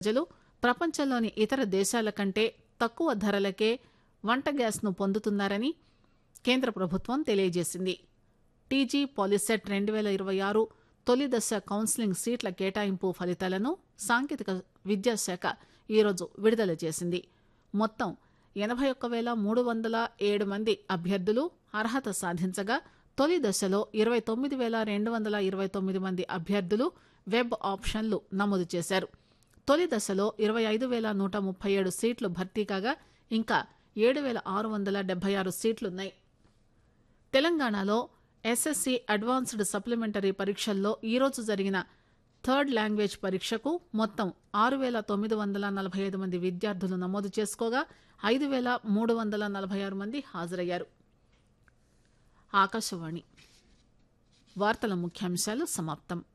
ప్రజలు ప్రపంచంలోని ఇతర దేశాల కంటే తక్కువ ధరలకే వంట గ్యాస్ను పొందుతున్నారని కేంద్ర ప్రభుత్వం తెలియజేసింది టీజీ పాలిసెట్ రెండు వేల ఇరవై ఆరు తొలి దశ కౌన్సిలింగ్ సీట్ల కేటాయింపు ఫలితాలను సాంకేతిక విద్యాశాఖ ఈరోజు విడుదల చేసింది మొత్తం ఎనభై ఒక్క వేల మూడు వందల ఏడు మంది అభ్యర్థులు అర్హత సాధించగా తొలి దశలో ఇరవై తొమ్మిది వేల రెండు వందల ఇరవై తొమ్మిది మంది అభ్యర్థులు వెబ్ ఆప్షన్లు నమోదు చేశారు తొలి దశలో ఇరవై ఐదు వేల నూట ముప్పై ఏడు సీట్లు భర్తీ కాగా ఇంకా ఏడు వేల ఆరు వందల డెబ్బై ఆరు సీట్లున్నాయి తెలంగాణలో ఎస్ఎస్సి అడ్వాన్స్డ్ సప్లిమెంటరీ పరీక్షల్లో ఈరోజు జరిగిన థర్డ్ లాంగ్వేజ్ పరీక్షకు మొత్తం ఆరు వేల తొమ్మిది వందల నలభై ఐదు మంది విద్యార్థులు నమోదు చేసుకోగా ఐదు వేల మూడు వందల నలభై ఆరు మంది హాజరయ్యారు ఆకాశవాణి వార్తల ముఖ్యాంశాలు సమాప్తం